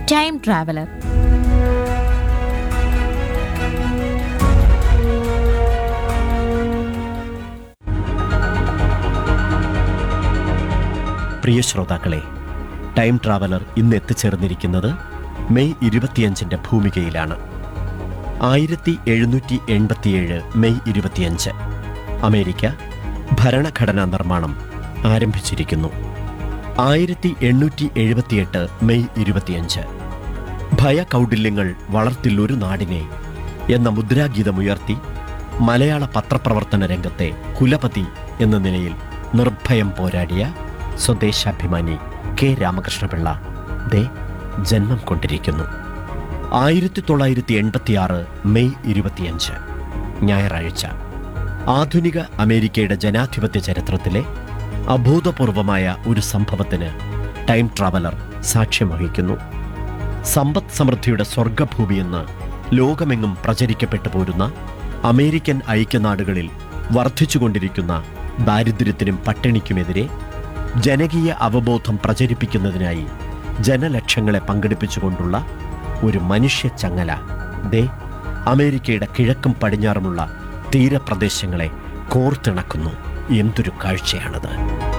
time traveller പ്രിയ ശ്രോതാക്കളെ time traveller ഇന്ന് എത്തിച്ചേർന്നിരിക്കുന്നത് May ഇരുപത്തിയഞ്ചിൻ്റെ ഭൂമികയിലാണ് ആയിരത്തി എഴുന്നൂറ്റി എൺപത്തിയേഴ് മെയ് ഇരുപത്തിയഞ്ച് അമേരിക്ക ഭരണഘടനാ നിർമ്മാണം ആരംഭിച്ചിരിക്കുന്നു ആയിരത്തി എണ്ണൂറ്റി എഴുപത്തിയെട്ട് മെയ് ഇരുപത്തിയഞ്ച് ഭയകൗടില്യങ്ങൾ വളർത്തില്ലൊരു നാടിനെ എന്ന മുദ്രാഗീതമുയർത്തി മലയാള പത്രപ്രവർത്തന രംഗത്തെ കുലപതി എന്ന നിലയിൽ നിർഭയം പോരാടിയ സ്വദേശാഭിമാനി കെ രാമകൃഷ്ണപിള്ള ദേ ജന്മം കൊണ്ടിരിക്കുന്നു ആയിരത്തി തൊള്ളായിരത്തി എൺപത്തിയാറ് മെയ് ഇരുപത്തിയഞ്ച് ഞായറാഴ്ച ആധുനിക അമേരിക്കയുടെ ജനാധിപത്യ ചരിത്രത്തിലെ അഭൂതപൂർവമായ ഒരു സംഭവത്തിന് ടൈം ട്രാവലർ സാക്ഷ്യം വഹിക്കുന്നു സമ്പദ് സമൃദ്ധിയുടെ സ്വർഗഭൂമിയെന്ന് ലോകമെങ്ങും പ്രചരിക്കപ്പെട്ടു പോരുന്ന അമേരിക്കൻ ഐക്യനാടുകളിൽ വർദ്ധിച്ചുകൊണ്ടിരിക്കുന്ന ദാരിദ്ര്യത്തിനും പട്ടിണിക്കുമെതിരെ ജനകീയ അവബോധം പ്രചരിപ്പിക്കുന്നതിനായി ജനലക്ഷങ്ങളെ പങ്കെടുപ്പിച്ചുകൊണ്ടുള്ള ഒരു മനുഷ്യ ചങ്ങല ദേ അമേരിക്കയുടെ കിഴക്കും പടിഞ്ഞാറുമുള്ള തീരപ്രദേശങ്ങളെ കോർത്തിണക്കുന്നു എന്തൊരു കാഴ്ചയാണത്